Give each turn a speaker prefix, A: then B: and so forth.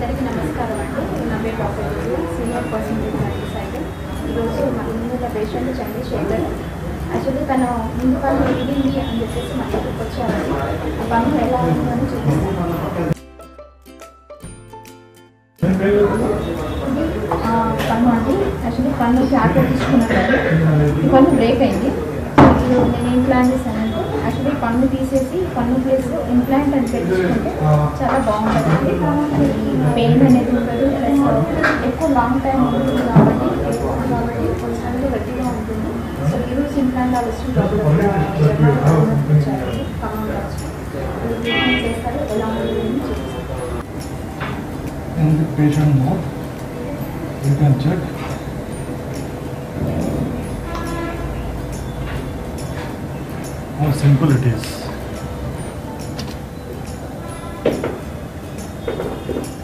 A: అందరికీ నమస్కారం అండి నా పేరు doctor Guru senior person treatment side ఈరోజు మన ముందున్న పేషెంట్ చంద్రశేఖర్ యాక్చువల్లీ తను ముందు పన్ను ఎదిగింది అని చెప్పేసి మన దగ్గరికి వచ్చారు ఆ పన్ను ఎలా ఉందని చూపిస్తాను ఆ, పన్ను అండి యాక్చువల్లీ పన్ను క్యాప్ తీసుకున్నారు ఈ పన్ను బ్రేక్ అయింది ఇప్పుడు నేను ఏం ప్లాన్ చేశానంటే యాక్చువల్లీ పన్ను తీసేసి పన్ను ప్లేస్ ఇంప్లాంట్ అని పెట్టించుకుంటే చాలా బాగుంటుందండి పెయిన్ అనేది ఉండదు ప్లస్ ఎక్కువ లాంగ్ టైం ఉంటుంది కాబట్టి ఎక్కువ కాబట్టి కొంచెం గట్టిగా ఉంటుంది సో ఈరోజు ఇంప్లాంట్ ఆలోచన చేస్తారు ఎలా ఉంటుంది అని చూపిస్తారు
B: in the patient mode. You can check. How simple it is.